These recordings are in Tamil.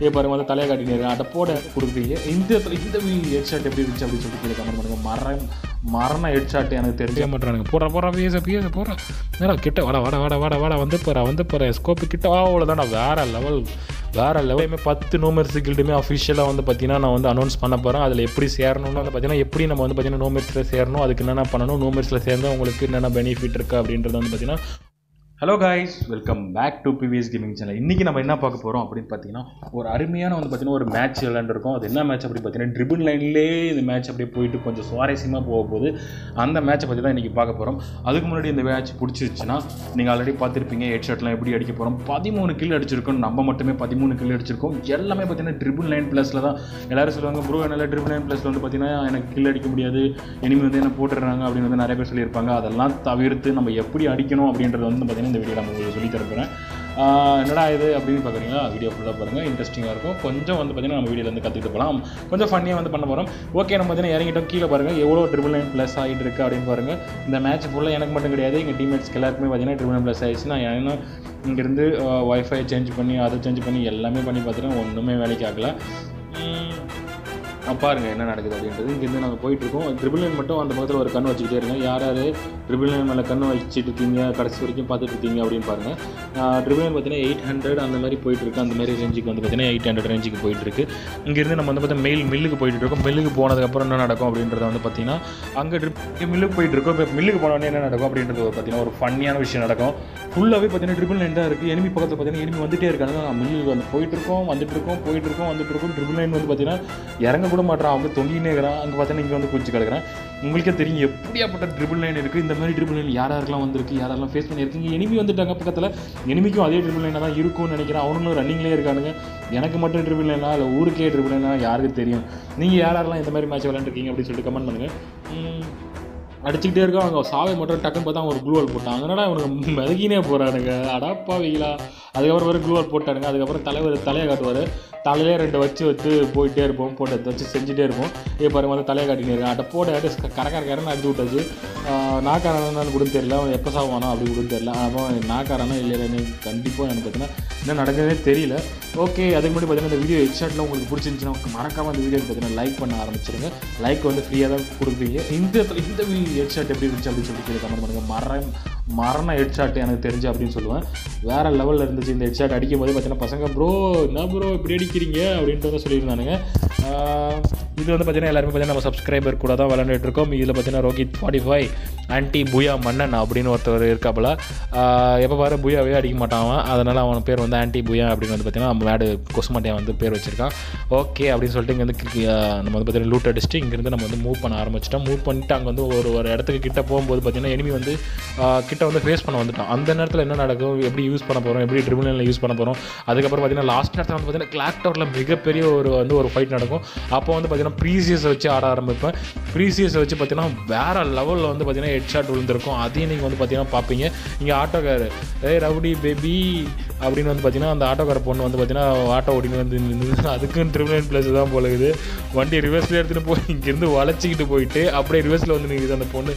ஏ பாருங்க வந்து தலையை காட்டினு அட போட கொடுக்குறீங்க இந்த இடத்துல இந்த ஹெட் ஷாட் எப்படி இருந்துச்சு அப்படின்னு சொல்லிட்டு கீழே கமெண்ட் பண்ணுங்க மரண மரண ஹெட் ஷாட் எனக்கு தெரியவே மாட்டானுங்க போடுற போடுற பேச பேச போடுற நேரம் கிட்ட வாடா வாடா வாடா வாடா வாடா வந்து போகிற வந்து போகிற ஸ்கோப்பு கிட்ட அவ்வளோதான்டா வேற லெவல் வேற லெவலுமே பத்து நோமர்ஸ் கில்டுமே அஃபிஷியலாக வந்து பார்த்தீங்கன்னா நான் வந்து அனௌன்ஸ் பண்ண போகிறேன் அதில் எப்படி சேரணும்னு வந்து பார்த்தீங்கன்னா எப்படி நம்ம வந்து பார்த்தீங்கன்னா நோமர்ஸில் சேரணும் அதுக்கு என்னென்ன பண்ணணும் நோமர்ஸில் சேர்ந்து உங்களுக்கு என்னென்ன பெனிஃபிட் இருக்குது அப்படின்றது வந்து பார்த்தீங்கன்னா hello guys welcome back to PVS gaming channel இன்றைக்கி நம்ம என்ன பார்க்க போகிறோம் அப்படின்னு பார்த்தீங்கன்னா ஒரு அருமையான வந்து பார்த்தீங்கன்னா ஒரு மேட்ச் விளையாண்டுருக்கோம் அது என்ன மேட்ச் அப்படி பார்த்தீங்கன்னா ட்ரிபிள் லைன்லேயே இந்த மேட்ச் அப்படியே போயிட்டு கொஞ்சம் சுவாரஸ்யமாக போக போகுது அந்த மேட்ச்சை பற்றி தான் இன்றைக்கி பார்க்க போகிறோம் அதுக்கு முன்னாடி இந்த மேட்ச் பிடிச்சிருச்சுன்னா நீங்கள் ஆல்ரெடி பார்த்துருப்பீங்க ஹெட் ஷாட்லாம் எப்படி அடிக்க போகிறோம் பதிமூணு கில் அடிச்சிருக்கோம் நம்ம மட்டுமே பதிமூணு கில் அடிச்சிருக்கோம் எல்லாமே பார்த்தீங்கன்னா ட்ரிபிள் லைன் ப்ளஸில் தான் எல்லாரும் சொல்லுவாங்க ப்ரோ என்னால் ட்ரிபிள் லைன் ப்ளஸில் வந்து பார்த்தீங்கன்னா எனக்கு கில் அடிக்க முடியாது இனிமே வந்து என்ன போட்டுடுறாங்க அப்படின்னு வந்து நிறைய பேர் சொல்லியிருப்பாங்க அதெல்லாம் தவிர்த்து நம்ம எப்படி அடிக்கணும் அப்படின்றது வந்து பார்த்தீங்கன்னா இந்த வீடியோ நம்ம உங்களுக்கு சொல்லி தரப்போகிறேன் என்னடா இது அப்படின்னு பார்க்குறீங்களா வீடியோ ஃபுல்லாக பாருங்கள் இன்ட்ரெஸ்டிங்காக இருக்கும் கொஞ்சம் வந்து பார்த்தீங்கன்னா நம்ம வீடியோவில் வந்து கற்றுக்கிட்டு போகலாம் கொஞ்சம் ஃபன்னியாக வந்து பண்ண போகிறோம் ஓகே நம்ம பார்த்தீங்கன்னா இறங்கிட்டோம் கீழே பாருங்கள் எவ்வளோ ட்ரிபிள் நைன் ப்ளஸ் ஆகிட்டு இருக்கு அப்படின்னு பாருங்கள் இந்த மேட்ச் ஃபுல்லாக எனக்கு மட்டும் கிடையாது எங்கள் டீம்மேட்ஸ்க்கு எல்லாருக்குமே பார்த்தீங்கன்னா ட்ரிபிள் நைன் ப்ளஸ் ஆயிடுச்சு நான் ஏன்னா இங்கேருந்து ஒய்ஃபை சேஞ்ச் பண்ணி அதை சேஞ்ச் பண்ணி எல்லாமே பண்ணி பார்த்துட்டு ஒன்றுமே வேலைக்கு ஆகல உம், அப்ப பாருங்க என்ன நடக்குது அப்படின்றது இங்கேருந்து நாங்கள் போயிட்டுருக்கோம் ட்ரிபிள் லைன் மட்டும் அந்த பக்கத்தில் ஒரு கண் வச்சுக்கிட்டே இருங்க யார் யார் ட்ரிபிள் லைன் மேலே கண் வச்சுட்டு இருக்கீங்க கடைசி வரைக்கும் பார்த்துட்டு இருக்கீங்க அப்படின்னு பாருங்கள் ட்ரிபிள் லைன் பார்த்தீங்கன்னா எயிட் ஹண்ட்ரட் அந்த மாதிரி போயிட்டு இருக்கு அந்த மாதிரி ரேஞ்சுக்கு வந்து பார்த்தீங்கன்னா எயிட் ஹண்ட்ரட் ரேஞ்சுக்கு போயிட்டு இருக்கு இங்கேருந்து நம்ம வந்து பார்த்தா மெயில் மில்லுக்கு போயிட்டு இருக்கோம் மில்லுக்கு போனதுக்கப்புறம் என்ன நடக்கும் அப்படின்றத வந்து பார்த்தீங்கன்னா அங்கே ட்ரிப் மில்லுக்கு போயிட்டு இருக்கோம் இப்போ மில்லுக்கு போனோடனே என்ன நடக்கும் அப்படின்றது ஒரு பார்த்தீங்கன்னா ஒரு ஃபன்னியான விஷயம் நடக்கும் ஃபுல்லாகவே பார்த்தீங்கன்னா ட்ரிபிள் லைன் தான் இருக்குது எனிமி பக்கத்தில் பார்த்தீங்கன்னா எனிமி வந்துட்டே இருக்காங்க நான் மில்லுக்கு வந்து போயிட்டு இருக்கோம் வந்துட்டு இருக்கோம் போயிட்டு இருக்கோம் வந்துட்டு இருக்கோம் ட்ரிபிள் லைன் வந்து பார்த்தீங்கன்னா இறங்க கூட மாட்டான் அவங்க தொங்கினே இருக்கிறான் அங்கே பார்த்தீங்கன்னா இங்கே வந்து குச்சி கிடக்குறேன் உங்களுக்கே தெரியும் எப்படியாப்பட்ட ட்ரிபிள் லைன் இருக்குது இந்த மாதிரி ட்ரிபிள் லைன் யார் யாருக்கெல்லாம் வந்திருக்கு யாரெல்லாம் ஃபேஸ் பண்ணியிருக்கீங்க எனிமி வந்துட்டாங்க பக்கத்தில் எனிமிக்கும் அதே ட்ரிபிள் லைனாக தான் இருக்கும்னு நினைக்கிறேன் அவனுங்களும் ரன்னிங்லேயே இருக்கானுங்க எனக்கு மட்டும் ட்ரிபிள் லைனா இல்லை ஊருக்கே ட்ரிபிள் லைனா யாருக்கு தெரியும் நீங்கள் யார் யாரெல்லாம் இந்த மாதிரி மேட்ச் விளையாண்டுருக்கீங்க அப்படின்னு சொல்லிட்டு கமெண்ட் பண்ணுங்கள் அடிச்சுக்கிட்டே இருக்கோம் அவங்க சாவை மட்டும் டக்குன்னு பார்த்தா அவங்க ஒரு க்ளூவால் போட்டாங்க என்னடா அவனுக்கு மிதகினே போகிறானுங்க அடாப்பாவீங்களா அதுக்கப்புறம் ஒரு க்ளூவால் போட்டானுங்க அதுக்கப்புறம் தலைவர் தலையை காட்டுவார் தலையிலே ரெண்டு வச்சு வச்சு போயிட்டே இருப்போம் போட்டு அதை வச்சு செஞ்சுட்டே இருப்போம் ஏ பாருங்க வந்து தலையை காட்டினு இருக்கேன் அட போட கரக்கார கரன்னு அடிச்சு விட்டாச்சு நாக்காரன்னு கூட தெரியல அவன் எப்போ சாவானோ அப்படி கூட தெரியல அவன் நாக்காரனா இல்லைன்னு கண்டிப்பாக எனக்கு பார்த்தீங்கன்னா என்ன நடக்குதுன்னே தெரியல ஓகே அதுக்கு முன்னாடி பார்த்தீங்கன்னா இந்த வீடியோ ஹெட்ஷாட்டில் உங்களுக்கு பிடிச்சிருந்துச்சுன்னா மறக்காமல் அந்த வீடியோ பார்த்தீங்கன்னா லைக் பண்ண ஆரம்பிச்சிருங்க லைக் வந்து ஃப்ரீயாக தான் கொடுப்பீங்க இந்த இடத்துல இந்த ஹெட்ஷாட் எப்படி இருந்துச்சு அப்படின்னு சொல்லிட்டு கீழே கமெண்ட் பண்ணுங்கள் மரம் மரண ஹெட்ஷாட் எனக்கு தெரிஞ்சு அப்படின்னு சொல்லுவேன் வேறு லெவலில் இருந்துச்சு இந்த ஹெட்ஷாட் அடிக்கும் போது பார்த்தீங்கன்னா பசங்க ப்ரோ என்ன ப்ரோ இப்படி அடிக்கிறீங்க அப்படின்ட்டு வந்து சொல்லியிருந்தானுங்க ஆஹ் இது வந்து பார்த்தீங்கன்னா எல்லாருமே பார்த்தீங்கன்னா நம்ம சப்ஸ்கிரைபர் கூட தான் விளையாண்டுட்டு இருக்கோம் இதில் பார்த்தீங்கன்னா ரோஹித் ஃபார்ட்டி ஃபைவ் ஆன்டி புயா மன்னன் அப்படின்னு ஒருத்தர் இருக்காப்புல எப்போ பாரு புயாவே அடிக்க மாட்டான் அவன் அதனால் அவன் பேர் வந்து ஆன்டி புயா அப்படின்னு வந்து பார்த்தீங்கன்னா நம்ம வேடு கொசுமாட்டியா வந்து பேர் வச்சிருக்கான் ஓகே அப்படின்னு சொல்லிட்டு இங்கே வந்து கி- ஆஹ் நம்ம வந்து பார்த்தீங்கன்னா லூட் அடிச்சுட்டு இங்கேருந்து நம்ம வந்து மூவ் பண்ண ஆரம்பிச்சிட்டோம் மூவ் பண்ணிட்டு அங்கே வந்து ஒரு ஒரு இடத்துக்கு கிட்ட போகும்போது பார்த்தீங்கன்னா எனிமி வந்து ஆஹ் கிட்ட வந்து ஃபேஸ் பண்ண வந்துட்டான் அந்த நேரத்தில் என்ன நடக்கும் எப்படி யூஸ் பண்ண போகிறோம் எப்படி ட்ரிபிள் யூஸ் பண்ண போகிறோம் அதுக்கப்புறம் பார்த்தீங்கன்னா லாஸ்ட் நேரத்தில் வந்து பார்த்தீங்கன்னா கிளாக் டவரில் மிகப்பெரிய ஒரு வந்து ஒரு ஃபைட் நடக்கும் அப்போ வந்து பார்த்தீங்கன்னா ப்ரீசியஸை வச்சு ஆட ஆரம்பிப்பேன் ப்ரீசியஸை வச்சு பார்த்தீங்கன்னா வேற லெவலில் வந்து பார்த்தீங்கன்னா ஹெட் ஷாட் விழுந்திருக்கும் அதையும் நீங்கள் வந்து பார்த்தீங்கன்னா பார்ப்பீங்க இங்கே ஆட்டோக்கார் ஏய் ரவுடி பேபி அப்படின்னு வந்து பார்த்தீங்கன்னா அந்த ஆட்டோக்கார பொண்ணு வந்து பார்த்தீங்கன்னா ஆட்டோ ஓடின்னு வந்து நின்று அதுக்கும் ட்ரிபிள் ப்ளஸ் தான் போலகுது வண்டி ரிவர்ஸில் எடுத்துகிட்டு போய் இங்கேருந்து வளைச்சிக்கிட்டு போயிட்டு அப்படியே ரிவர்ஸில் வந்து நிற்குது அந்த பொண்ணு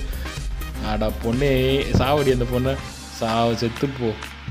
ஆடா பொண்ணே சாவடி அந்த பொண்ணை சாவ செத்து போ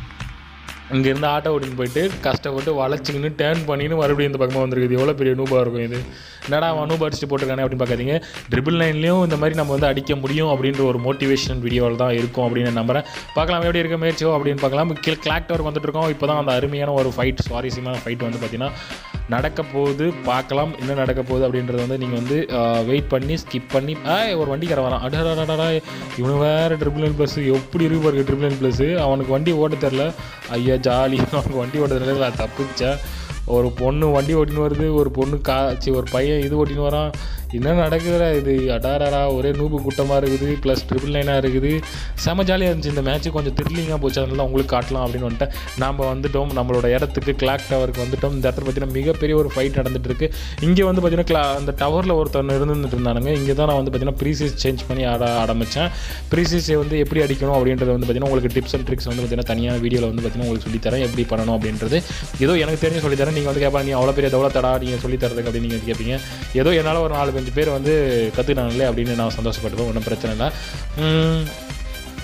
இங்கேருந்து ஆட்டோ ஓட்டின்னு போயிட்டு கஷ்டப்பட்டு வளைச்சிக்கின்னு டேர்ன் பண்ணின்னு மறுபடியும் இந்த பக்கமாக வந்திருக்குது எவ்வளோ பெரிய நூபாக இருக்கும் இது என்னடா அவன் நூபா அடிச்சுட்டு போட்டிருக்கானே அப்படின்னு பார்க்காதீங்க ட்ரிபிள் லைன்லேயும் இந்த மாதிரி நம்ம வந்து அடிக்க முடியும் அப்படின்ற ஒரு மோட்டிவேஷன் வீடியோவில் தான் இருக்கும் அப்படின்னு நம்புறேன் பார்க்கலாம் எப்படி இருக்க முயற்சியோ அப்படின்னு பார்க்கலாம் கீழே கிளாக் டவர் வந்துட்டு இருக்கோம் இப்போ தான் அந்த அருமையான ஒரு ஃபைட் சுவாரஸ்யமான ஃபைட் வந்து பார்த்தீங்கன்னா நடக்க போகுது பார்க்கலாம் என்ன நடக்க போகுது அப்படின்றது வந்து நீங்கள் வந்து வெயிட் பண்ணி ஸ்கிப் பண்ணி ஆய் ஒரு வண்டிக்கார வரான் அடடா இவனு வேறு ட்ரிபிள் நைன் ப்ளஸ் எப்படி இருக்கு பாருங்க ட்ரிபிள் நைன் ப்ளஸ் அவனுக்கு வண்டி ஓட்ட தெரில ஐயா ஜாலி அவனுக்கு வண்டி ஓட்ட தெரியல நான் தப்பிச்சேன் ஒரு பொண்ணு வண்டி ஓட்டின்னு வருது ஒரு பொண்ணு காய்ச்சி ஒரு பையன் இது ஓட்டின்னு வரான் என்ன நடக்குதுடா இது அடாரடா ஒரே நூபு கூட்டமாக இருக்குது ப்ளஸ் ட்ரிபிள் நைனாக இருக்குது செம ஜாலியாக இருந்துச்சு இந்த மேட்ச்சு கொஞ்சம் த்ரில்லிங்காக போச்சு அதனால தான் உங்களுக்கு காட்டலாம் அப்படின்னு வந்துட்டேன் நாம் வந்துட்டோம் நம்மளோட இடத்துக்கு கிளாக் டவருக்கு வந்துட்டோம் இந்த இடத்துல பார்த்தீங்கன்னா மிகப்பெரிய ஒரு ஃபைட் நடந்துட்டு இருக்கு இங்கே வந்து பார்த்தீங்கன்னா கிளா அந்த டவரில் ஒருத்தன் இருந்துட்டு இருந்தானுங்க இங்கே தான் நான் வந்து பார்த்தீங்கன்னா ப்ரீசைஸ் சேஞ்ச் பண்ணி ஆட ஆரம்பித்தேன் ப்ரீசைஸை வந்து எப்படி அடிக்கணும் அப்படின்றது வந்து பார்த்தீங்கன்னா உங்களுக்கு டிப்ஸ் அண்ட் ட்ரிக்ஸ் வந்து பார்த்தீங்கன்னா தனியான வீடியோவில் வந்து பார்த்தீங்கன்னா உங்களுக்கு சொல்லித்தரேன் எப்படி பண்ணணும் அப்படின்றது ஏதோ எனக்கு தெரிஞ்சு சொல்லித்தரேன் நீங்கள் வந்து கேட்பாங்க நீ அவ்வளோ பெரிய தவளை தடா நீங்கள் சொல்லி தரதுக்கு அப்படின்னு நீங்கள் கேட்பீங்க ஏதோ என்னால் ஒரு நாலு அஞ்சு பேர் வந்து கற்றுக்கினாங்களே அப்படின்னு நான் சந்தோஷப்பட்டுப்பேன் ஒன்றும் பிரச்சனை இல்லை உம்,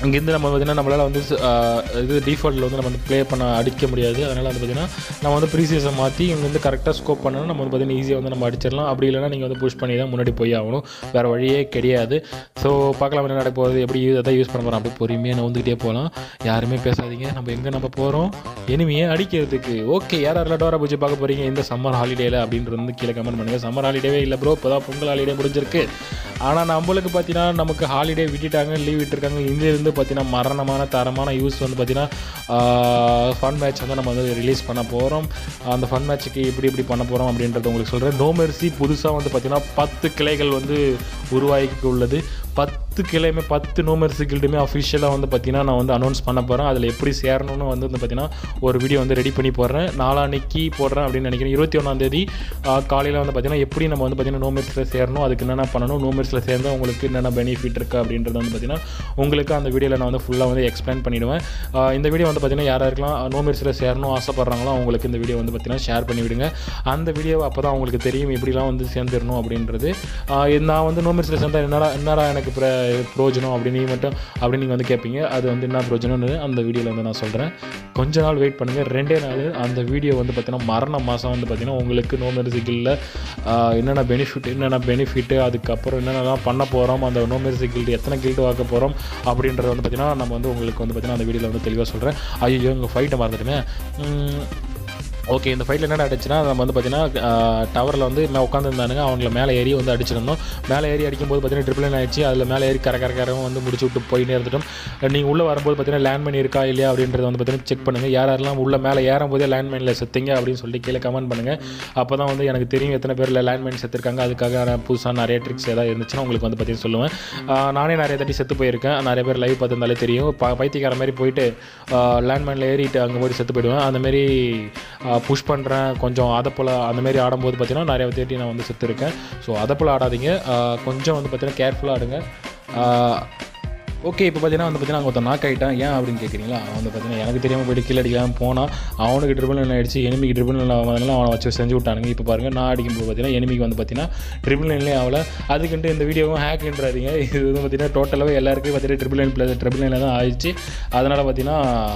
இங்கேருந்து நம்ம பார்த்தீங்கன்னா நம்மளால் வந்து ஆஹ், இது டிஃபால்ட்டில் வந்து நம்ம வந்து ப்ளே பண்ண அடிக்க முடியாது அதனால் வந்து பார்த்தீங்கன்னா நம்ம வந்து ப்ரீசியஸை மாற்றி இங்கே வந்து கரெக்டாக ஸ்கோப் பண்ணணும் நம்ம வந்து பார்த்தீங்கன்னா ஈஸியாக வந்து நம்ம அடிச்சிடலாம் அப்படி இல்லைனா நீங்கள் வந்து புஷ் பண்ணி தான் முன்னாடி போய் ஆகணும் வேறு வழியே கிடையாது ஸோ பார்க்கலாம் என்ன நடக்க போகுது எப்படி யூஸ் எதாவது யூஸ் பண்ண போகிறோம் அப்படி பொறுமையாக நவுந்துக்கிட்டே போகலாம் யாருமே பேசாதீங்க நம்ம எங்கே நம்ம போகிறோம் எனிமையை அடிக்கிறதுக்கு ஓகே யார் யாரெல்லாம் டோரா பூஜை பார்க்க போகிறீங்க இந்த சம்மர் ஹாலிடேயில் அப்படின்றது வந்து கீழே கமெண்ட் பண்ணுங்கள் சம்மர் ஹாலிடேவே இல்லை ப்ரோ இப்போ தான் பொங்கல் ஹாலிடே முடிஞ்சிருக்கு ஆனால் நம்மளுக்கு பார்த்தீங்கன்னா நமக்கு ஹாலிடே விட்டுட்டாங்க லீவ் விட்டுருக்காங்க இருந்து பார்த்தீங்கன்னா மரணமான தரமான யூஸ் வந்து பார்த்தீங்கன்னா ஃபன் மேட்ச் வந்து நம்ம வந்து ரிலீஸ் பண்ண போகிறோம் அந்த ஃபன் மேட்ச்சுக்கு எப்படி எப்படி பண்ண போகிறோம் அப்படின்றத உங்களுக்கு சொல்கிறேன் நோ மெர்சி புதுசாக வந்து பார்த்தீங்கன்னா பத்து கிளைகள் வந்து உருவாக்கி உள்ளது பத்து கிளையுமே பத்து நோமர்ஸ் கில்டுமே அஃபிஷியலாக வந்து பார்த்தீங்கன்னா நான் வந்து அனௌன்ஸ் பண்ண போகிறேன் அதில் எப்படி சேரணும்னு வந்து வந்து பார்த்தீங்கன்னா ஒரு வீடியோ வந்து ரெடி பண்ணி போடுறேன் நாளான்னைக்கு போடுறேன் அப்படின்னு நினைக்கிறேன் இருபத்தி ஒன்றாந்தேதி காலையில் வந்து பார்த்தீங்கன்னா எப்படி நம்ம வந்து பார்த்தீங்கன்னா நோமர்ஸில் சேரணும் அதுக்கு என்னென்ன பண்ணணும் நோமர்ஸில் சேர்ந்தால் உங்களுக்கு என்னென்ன பெனிஃபிட் இருக்குது அப்படின்றது வந்து பார்த்தீங்கன்னா உங்களுக்கு அந்த வீடியோவில் நான் வந்து ஃபுல்லாக வந்து எக்ஸ்பிளைன் பண்ணிவிடுவேன் ஆஹ் இந்த வீடியோ வந்து பார்த்தீங்கன்னா யார் யாருக்கெல்லாம் நோமர்ஸில் சேரணும் ஆசைப்பட்றாங்களோ அவங்களுக்கு இந்த வீடியோ வந்து பார்த்தீங்கன்னா ஷேர் பண்ணி விடுங்க அந்த வீடியோ அப்போ தான் அவங்களுக்கு தெரியும் எப்படிலாம் வந்து சேர்ந்துடணும் அப்படின்றது ஆஹ் இது நான் வந்து நோமர்ஸில் சேர்ந்தா என்னடா என்னடா எனக்கு பிர பிரயோஜனம் அப்படின்னு நீ மட்டும் அப்படின்னு நீங்கள் வந்து கேட்பீங்க அது வந்து என்ன பிரயோஜனம்னு அந்த வீடியோவில் வந்து நான் சொல்கிறேன் கொஞ்ச நாள் வெயிட் பண்ணுங்கள் ரெண்டே நாள் அந்த வீடியோ வந்து பார்த்தீங்கன்னா மரண மாதம் வந்து பார்த்தீங்கன்னா உங்களுக்கு நோமெரிசிக்கிளில் என்னென்ன பெனிஃபிட் என்னென்ன பெனிஃபிட்டு அதுக்கப்புறம் என்னென்னலாம் பண்ண போகிறோம் அந்த நோமெரிசி கில்டு எத்தனை கில்டு வாக்க போகிறோம் அப்படின்றத வந்து பார்த்தீங்கன்னா நம்ம வந்து உங்களுக்கு வந்து பார்த்தீங்கன்னா அந்த வீடியோவில் வந்து தெளிவாக சொல்கிறேன் ஐயோ உங்கள் ஃபைட்டை மறந்துட்டுமே உம், ஓகே இந்த ஃபைட்டில் என்ன அடிச்சுன்னா நம்ம வந்து பார்த்தீங்கன்னா டவரில் வந்து நான் உட்காந்துருந்தானுங்க அவங்கள மேலே ஏறி வந்து அடிச்சிருந்தோம் மேலே ஏறி அடிக்கும்போது பார்த்தீங்கன்னா ட்ரிபிள் ஆயிடுச்சு அதில் மேலே ஏறி கர கர கரவும் வந்து முடிச்சு விட்டு போயிட்டே இருந்துட்டோம் நீங்கள் உள்ளே வரும்போது பார்த்தீங்கன்னா லேண்ட்மைன் இருக்கா இல்லையா அப்படின்றத வந்து பார்த்தீங்கன்னா செக் பண்ணுங்கள் யார் யாரெல்லாம் உள்ள மேலே ஏறும் போதே லேண்ட்மைனில் செத்தீங்க அப்படின்னு சொல்லிட்டு கீழே கமெண்ட் பண்ணுங்கள் அப்போ தான் வந்து எனக்கு தெரியும் எத்தனை பேர் லேண்ட்மைன் செத்துருக்காங்க அதுக்காக நான் புதுசாக நிறைய ட்ரிக்ஸ் ஏதாவது இருந்துச்சுன்னா உங்களுக்கு வந்து பார்த்தீங்கன்னா சொல்லுவேன் ஆஹ் நானே நிறைய தட்டி செத்து போயிருக்கேன் நிறைய பேர் லைவ் பார்த்துருந்தாலே தெரியும் ப பைத்தியக்கார மாதிரி போயிட்டு லேண்ட்மைனில் ஏறிட்டு அங்கே போய் செத்து போயிடுவேன் அந்த மாதிரி புஷ் பண்ணுறேன் கொஞ்சம் அதை போல் அந்த மாதிரி ஆடும்போது பார்த்தீங்கன்னா நிறைய தேட்டி நான் வந்து செத்து இருக்கேன் ஸோ அதை போல் ஆடாதீங்க ஆஹ் கொஞ்சம் வந்து பார்த்தீங்கன்னா கேர்ஃபுல்லாக ஆடுங்க ஓகே இப்போ பார்த்தீங்கன்னா வந்து பார்த்தீங்கன்னா ஒருத்தன் நாக் ஆகிட்டான் ஏன் அப்படின்னு கேட்குறீங்களா அவன் வந்து பார்த்தீங்கன்னா எனக்கு தெரியாமல் போயிட்டு கீழே அடிக்கலாம் போனால் அவனுக்கு ட்ரிபிள் நைன் ஆயிடுச்சு எனிமிக்கு ட்ரிபிள் நைன் ஆகாதனால அவனை வச்சு செஞ்சு விட்டானுங்க இப்போ பாருங்கள் நான் அடிக்கும்போது பார்த்தீங்கன்னா எனிமிக்கு வந்து பார்த்தீங்கன்னா ட்ரிபிள் நைன்லேயே ஆகல அதுக்குன்ட்டு இந்த வீடியோவும் ஹேக்ன்றாதீங்க இது வந்து பார்த்தீங்கன்னா டோட்டலாகவே எல்லாருக்கும் பார்த்தீங்கன்னா ட்ரிபிள் நைன் ப்ளஸ் ட்ரிபிள் நைனில் தான் ஆயிடுச்சு அதனால் பார்த்தீங்கன்னா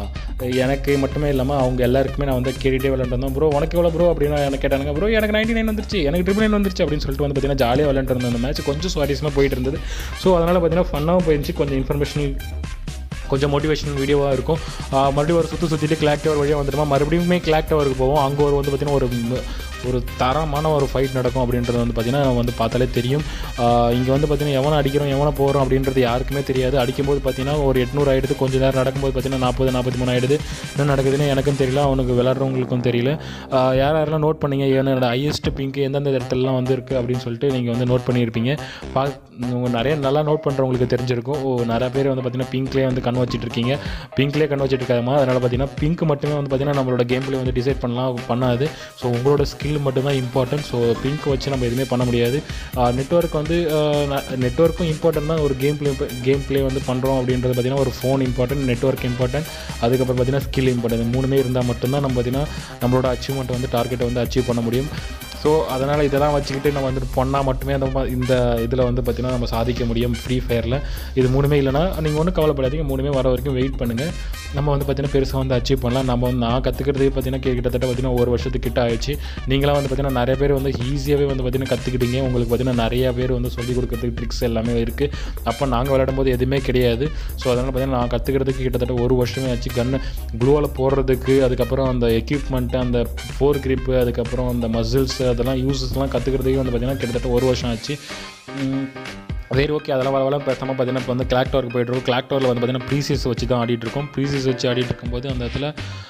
எனக்கு மட்டுமே இல்லாமல் அவங்க எல்லாருக்குமே நான் வந்து கேட்டுகிட்டே விளையாண்டுருந்தோம் ப்ரோ உனக்கு எவ்வளோ ப்ரோ அப்படின்னு எனக்கு கேட்டானுங்க ப்ரோ எனக்கு நைன்டி நைன் வந்துருச்சு எனக்கு ட்ரிபிள் நைன் வந்துருச்சு அப்படின்னு சொல்லிட்டு வந்து பார்த்தீங்கன்னா ஜாலியாக விளையாண்டுருந்தோம் அந்த மேட்ச் கொஞ்சம் சுவாரஸ்யமாக போயிட்டு இருந்தது ஸோ அதனால் பார்த்தீங்கன்னா ஃபன்னாகவும் போயிருந்துச்சு கொஞ்சம் இன்ஃபர்மேஷனல் கொஞ்சம் மோட்டிவேஷனல் வீடியோவாக இருக்கும் ஆஹ் மறுபடியும் ஒரு சுற்றி சுற்றிட்டு கிளாக் டவர் வழியாக வந்துடுமா மறுபடியுமே கிளாக் டவருக்கு போவோம் அங்கே ஒரு வந்து பார்த்திங்கன்னா ஒரு ம- ஒரு தரமான ஒரு ஃபைட் நடக்கும் அப்படின்றது வந்து பார்த்திங்கன்னா நம்ம வந்து பார்த்தாலே தெரியும் இங்கே வந்து பார்த்திங்கன்னா எவனை அடிக்கிறோம் எவனை போகிறோம் அப்படின்றது யாருக்குமே தெரியாது அடிக்கும்போது பார்த்திங்கன்னா ஒரு எட்நூறு ஆயிடுது கொஞ்சம் நேரம் நடக்கும்போது பார்த்திங்கன்னா நாற்பது நாற்பத்தி மூணு ஆயிடுது என்ன நடக்குதுன்னு எனக்கும் தெரியல அவனுக்கு விளாட்றவங்களுக்கும் தெரியல ஆஹ் யார் யாரெல்லாம் நோட் பண்ணீங்க என்னோட ஹையஸ்ட் பிங்க் எந்தெந்த இடத்துலலாம் வந்து இருக்குது அப்படின்னு சொல்லிட்டு நீங்கள் வந்து நோட் பண்ணியிருப்பீங்க பா உங்க நிறைய நல்லா நோட் பண்ணுறவங்களுக்கு தெரிஞ்சிருக்கும் ஓ நிறைய பேர் வந்து பார்த்தீங்கன்னா பிங்க்லேயே வந்து கண் வச்சிட்டு இருக்கீங்க பிங்க்லேயே கண் வச்சிட்டு இருக்காதமா அதனால் பார்த்தீங்கன்னா பிங்க் மட்டுமே வந்து பார்த்தீங்கன்னா நம்மளோட கேம் பிளே வந்து டிசைட் பண்ணலாம் பண்ணாது ஸோ உங்களோட ஸ்கில் மட்டும்தான் இம்பார்ட்டன்ட் ஸோ பிங்க் வச்சு நம்ம எதுவுமே பண்ண முடியாது நெட்ஒர்க் வந்து நெட்ஒர்க்கும் இம்பார்ட்டன்ட் தான் ஒரு கேம் பிளே கேம் பிளே வந்து பண்ணுறோம் அப்படின்றது பார்த்தீங்கன்னா ஒரு ஃபோன் இம்பார்ட்டன்ட் நெட்ஒர்க் இம்பார்ட்டன்ட் அதுக்கப்புறம் பார்த்தீங்கன்னா ஸ்கில் இம்பார்ட்டன்ட் மூணுமே இருந்தால் மட்டும்தான் நம்ம பார்த்தீங்கன்னா நம்மளோட அச்சீவ்மெண்ட் வந்து டார்கெட்டை வந்து அச்சீவ் பண்ண முடியும் ஸோ அதனால் இதெல்லாம் வச்சுக்கிட்டு நம்ம வந்துட்டு பண்ணால் மட்டுமே அந்த மா- இந்த இதில் வந்து பார்த்திங்கன்னா நம்ம சாதிக்க முடியும் ஃப்ரீ ஃபயரில் இது மூணுமே இல்லைனா நீங்கள் ஒன்றும் கவலைப்படாதீங்க மூணுமே வர வரைக்கும் வெயிட் பண்ணுங்கள் நம்ம வந்து பார்த்திங்கன்னா பெருசாக வந்து அச்சீவ் பண்ணலாம் நம்ம வந்து நான் கற்றுக்கிறதே பார்த்திங்கன்னா கிட்டத்தட்ட பார்த்திங்கன்னா ஒரு வருஷத்துக்கு கிட்ட ஆயிடுச்சு நீங்களாம் வந்து பார்த்திங்கன்னா நிறைய பேர் வந்து ஈஸியாகவே வந்து பார்த்திங்கன்னா கற்றுக்கிட்டீங்க உங்களுக்கு பார்த்திங்கன்னா நிறைய பேர் வந்து சொல்லிக் கொடுக்கறதுக்கு ட்ரிக்ஸ் எல்லாமே இருக்குது அப்போ நாங்கள் விளையாடும் போது எதுவுமே கிடையாது ஸோ அதனால் பார்த்திங்கன்னா நான் கற்றுக்கிறதுக்கு கிட்டத்தட்ட ஒரு வருஷமே ஆச்சு கன்று க்ளூவால் போடுறதுக்கு அதுக்கப்புறம் அந்த எக்யூப்மெண்ட்டு அந்த ஃபோர் grip அதுக்கப்புறம் அந்த மசில்ஸ் அதெல்லாம் யூசஸ்லாம் கற்றுக்கிறதுக்கே வந்து பார்த்திங்கன்னா கிட்டத்தட்ட ஒரு வருஷம் ஆச்சு உம், சரி ஓகே அதெல்லாம் வர வர பேசாமல் பார்த்தீங்கன்னா இப்போ வந்து கிளாக் டவருக்கு போயிட்டு இருக்கோம் கிளாக் டவரில் வந்து பார்த்தீங்கன்னா ப்ரீசியஸ் வச்சு தான் ஆடிட்டு இருக்கோம் ப்ரீசியஸ் வச்சு ஆடிட்டு இருக்கும்போது அந்த இடத்துல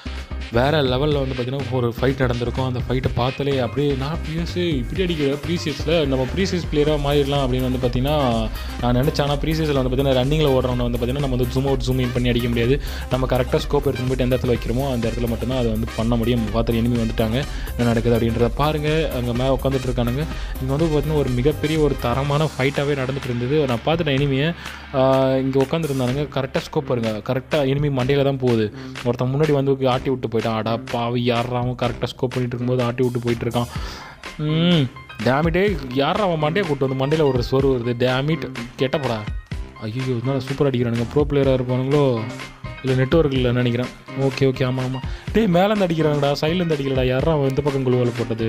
வேறு லெவலில் வந்து பார்த்திங்கன்னா ஒரு ஃபைட் நடந்திருக்கும் அந்த ஃபைட்டை பார்த்தாலே அப்படியே நான் பிஎஸ் இப்படி அடிக்கிற ப்ரீசியஸில் நம்ம ப்ரீசியஸ் பிளேயராக மாறிடலாம் அப்படின்னு வந்து பார்த்திங்கன்னா நான் நினச்சேன் ஆனால் ப்ரீசியஸில் வந்து பார்த்திங்கன்னா ரன்னிங்கில் ஓடுறவங்க வந்து பார்த்திங்கன்னா நம்ம வந்து ஜூம் அவுட் ஜூம் இன் பண்ணி அடிக்க முடியாது நம்ம கரெக்டாக ஸ்கோப் எடுத்துன்னு போயிட்டு எந்த இடத்துல வைக்கிறோமோ அந்த இடத்துல மட்டும்தான் அதை வந்து பண்ண முடியும் பார்த்து எனிமி வந்துட்டாங்க என்ன நடக்குது அப்படின்றத பாருங்கள் அங்கே மேலே உட்காந்துட்டு இருக்கானுங்க இங்கே வந்து பார்த்திங்கன்னா ஒரு மிகப்பெரிய ஒரு தரமான ஃபைட்டாகவே நடந்துட்டு இருந்தது நான் பார்த்துட்டேன் எனிமியை இங்கே உட்காந்துருந்தானுங்க கரெக்டாக ஸ்கோப் பாருங்க கரெக்டாக எனிமி மண்டையில் தான் போகுது ஒருத்தன் முன்னாடி வந்து ஆட்டி விட்டு போயிட்டான் அடா பாவி யாராவும் கரெக்டாக ஸ்கோப் பண்ணிட்டு இருக்கும்போது ஆட்டி விட்டு போயிட்டு இருக்கான் ம் டேமிட்டே யாரா அவன் மண்டையை கூட்டு வந்து மண்டையில் ஒரு சொரு வருது டேமிட் கெட்ட போடா ஐயோ இருந்தாலும் சூப்பராக அடிக்கிறானுங்க ப்ரோ பிளேயராக இருப்பானுங்களோ இல்லை நெட்ஒர்க் இல்லை நினைக்கிறேன் ஓகே ஓகே ஆமாம் ஆமாம் டேய் மேலேருந்து அடிக்கிறாங்கடா சைட்லேருந்து அடிக்கலடா யாரா அவன் இந்த பக்கம் குழுவில் போட்டது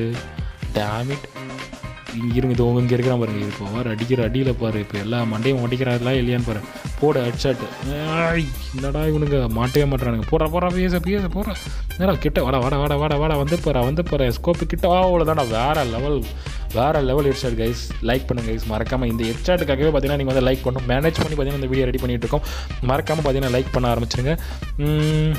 டேமிட் இங்கே இருங்க இது இங்கே இருக்கிறான் பாருங்க இப்போ வார் அடிக்கிற அடியில் பாரு இப்போ எல்லா மண்டையும் ஒட்டிக்கிறாங்களா இல்லையான்னு பாரு போட ஹெட்ஷாட் என்னடா இவனுங்க மாட்டவே மாட்டுறானுங்க போடுற போடுற பேச பேச போடுற நேரா கிட்ட வாடா வாடா வாடா வாடா வாடா வந்து போகிற வந்து போகிற ஸ்கோப்பு கிட்ட அவ்வளோதான்டா வேற லெவல் வேற லெவல் ஹெட்ஷாட் கைஸ் லைக் பண்ணுங்க கைஸ் மறக்காமல் இந்த ஹெட்ஷாட்டுக்காகவே பார்த்தீங்கன்னா நீங்கள் வந்து லைக் பண்ணணும் மேனேஜ் பண்ணி பார்த்தீங்கன்னா இந்த வீடியோ ரெடி பண்ணிட்டு இருக்கோம் மறக்காமல் பார்த்தீங்கன்னா லைக் பண்ண ஆரம்பிச்சிருங்க உம்,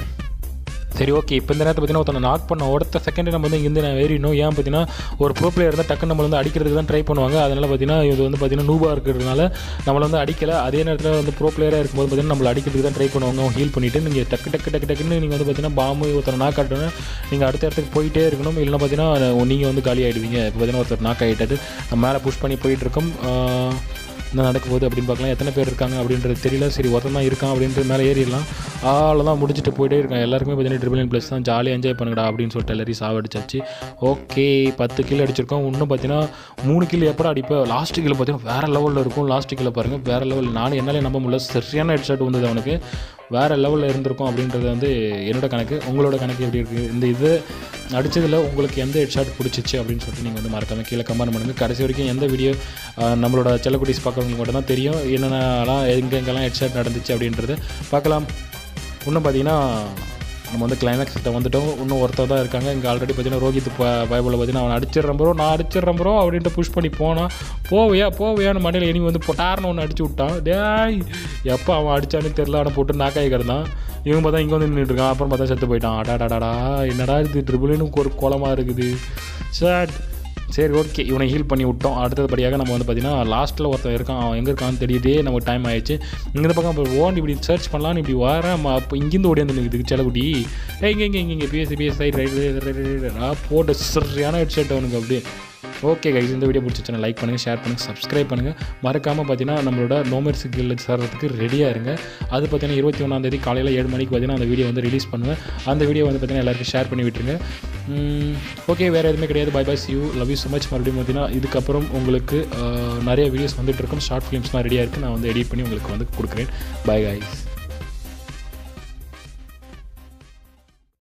சரி ஓகே இப்போ இந்த நேரத்தில் பார்த்தீங்கன்னா ஒருத்தனை நாக் பண்ண ஒருத்த செகண்ட் நம்ம வந்து இங்கேருந்து நான் ஏறிடணும் ஏன் பார்த்தீங்கன்னா ஒரு ப்ரோ பிளேயர் இருந்தால் டக்குன்னு நம்ம வந்து அடிக்கிறதுக்கு தான் ட்ரை பண்ணுவாங்க அதனால் பார்த்தீங்கன்னா இது வந்து பார்த்தீங்கன்னா நூபாக இருக்கிறதுனால நம்மளை வந்து அடிக்கல அதே நேரத்தில் வந்து ப்ரோ பிளேயராக இருக்கும்போது பார்த்தீங்கன்னா நம்மளை அடிக்கிறதுக்கு தான் ட்ரை பண்ணுவாங்க அவங்க ஹீல் பண்ணிவிட்டு நீங்கள் டக்கு டக்கு டக்கு டக்குன்னு நீங்கள் வந்து பார்த்தீங்கன்னா பாம்பு ஒருத்தர் நாக் ஆட்டணும் நீங்கள் அடுத்த இடத்துக்கு போயிட்டே இருக்கணும் இல்லைன்னா பார்த்தீங்கன்னா நீங்கள் வந்து காலி ஆகிடுவீங்க இப்போ பார்த்தீங்கன்னா ஒருத்தர் நாக் ஆகிட்டாரு நம்ம மேலே புஷ் பண்ணி போயிட்டு இருக்கோம் ஆஹ், என்ன நடக்க போகுது அப்படின்னு பார்க்கலாம் எத்தனை பேர் இருக்காங்க அப்படின்றது தெரியல சரி ஒருத்தன் தான் இருக்கான் அப்படின்ட்டு மேலே ஏறிடலாம் தான் முடிச்சுட்டு போயிட்டே இருக்கான் எல்லாருக்குமே பார்த்தீங்கன்னா ட்ரிபிள் நைன் ப்ளஸ் தான் ஜாலியாக என்ஜாய் பண்ணுங்கடா அப்படின்னு சொல்லிட்டு எல்லாரையும் சாவடிச்சாச்சு ஓகே பத்து கிலோ அடிச்சிருக்கோம் இன்னும் பார்த்தீங்கன்னா மூணு கிலோ எப்போ அடிப்பேன் லாஸ்ட் கிலோ பார்த்தீங்கன்னா வேறு லெவலில் இருக்கும் லாஸ்ட் கிலோ பாருங்கள் வேறு லெவல் நானும் என்னாலே நம்ப முடியல சரியான ஹெட்ஷாட் வந்தது அவனுக்கு வேறு லெவலில் இருந்திருக்கும் அப்படின்றது வந்து என்னோட கணக்கு உங்களோட கணக்கு எப்படி இருக்குது இந்த இது அடித்ததில் உங்களுக்கு எந்த ஹெட்ஷாட் பிடிச்சிச்சு அப்படின்னு சொல்லிட்டு நீங்கள் வந்து மறக்காம கீழே கமெண்ட் பண்ணுங்கள் கடைசி வரைக்கும் எந்த வீடியோ நம்மளோட செல்லக்குட்டிஸ் பார்க்குறவங்களுக்கு மட்டும் தான் தெரியும் என்னென்னலாம் எங்கெங்கெல்லாம் ஹெட்ஷாட் நடந்துச்சு அப்படின்றது பார்க்கலாம் இன்னும் பார்த்தீங்கன்னா நம்ம வந்து கிளைமேக்ஸ் கிட்ட வந்துட்டோம் இன்னும் ஒருத்தர் தான் இருக்காங்க இங்கே ஆல்ரெடி பார்த்தீங்கன்னா ரோஹித் பைபிளில் பார்த்தீங்கன்னா அவன் அடிச்சிடுறேன் ப்ரோ நான் அடிச்சிடுறேன் ப்ரோ அப்படின்ட்டு புஷ் பண்ணி போனான் போவையா போவையான்னு மண்டையில் இனி வந்து பொட்டார்னு ஒன்று அடிச்சு விட்டான் டேய் எப்போ அவன் அடிச்சான்னு தெரில அவனை போட்டு நாக்காய் கிடந்தான் இவன் பார்த்தா இங்கே வந்து நின்றுட்டு இருக்கான் அப்புறம் பார்த்தா செத்து போயிட்டான் அடாடாடா என்னடா இது ட்ரிபிள்னு ஒரு கோலமாக இருக்குது சாட் சரி ஓகே இவனை ஹீல் பண்ணி விட்டோம் அடுத்தபடியாக நம்ம வந்து பார்த்தீங்கன்னா லாஸ்ட்டில் ஒருத்தன் இருக்கான் அவன் எங்கே இருக்கான்னு தெரியுதே நமக்கு டைம் ஆயிடுச்சு இந்த பக்கம் இப்போ ஓன் இப்படி சர்ச் பண்ணலான்னு இப்படி வரேன் அப்போ இங்கேருந்து ஓடி வந்து நிற்குது செலகுடி ஏய் இங்கே இங்கே இங்கே பிஎஸ்சி பிஎஸ் ரைட் ரைட் ரைட் போட்ட சரியான ஹெட்செட் அவனுக்கு அப்படியே ஓகே கைஸ் இந்த வீடியோ பிடிச்சிச்சுன்னா லைக் பண்ணுங்கள் ஷேர் பண்ணுங்கள் சப்ஸ்கிரைப் பண்ணுங்கள் மறக்காமல் பார்த்தீங்கன்னா நம்மளோட நோமர் சிக்கில் சேர்றதுக்கு ரெடியாக இருங்க அது பார்த்தீங்கன்னா இருபத்தி ஒன்றாந்தேதி காலையில் ஏழு மணிக்கு பார்த்தீங்கன்னா அந்த வீடியோ வந்து ரிலீஸ் பண்ணுவேன் அந்த வீடியோ வந்து பார்த்தீங்கன்னா எல்லாருக்கும் ஷேர் பண்ணி விட்டுருங்க ஓகே வேறு எதுவுமே கிடையாது bye bye you love you so much மறுபடியும் பார்த்தீங்கன்னா இதுக்கப்புறம் உங்களுக்கு ஆஹ், நிறைய வீடியோஸ் வந்துட்டு இருக்கும் ஷார்ட் ஃபிலிம்ஸ்லாம் ரெடியாக இருக்குது நான் வந்து எடிட் பண்ணி உங்களுக்கு வந்து கொடுக்குறேன் பை guys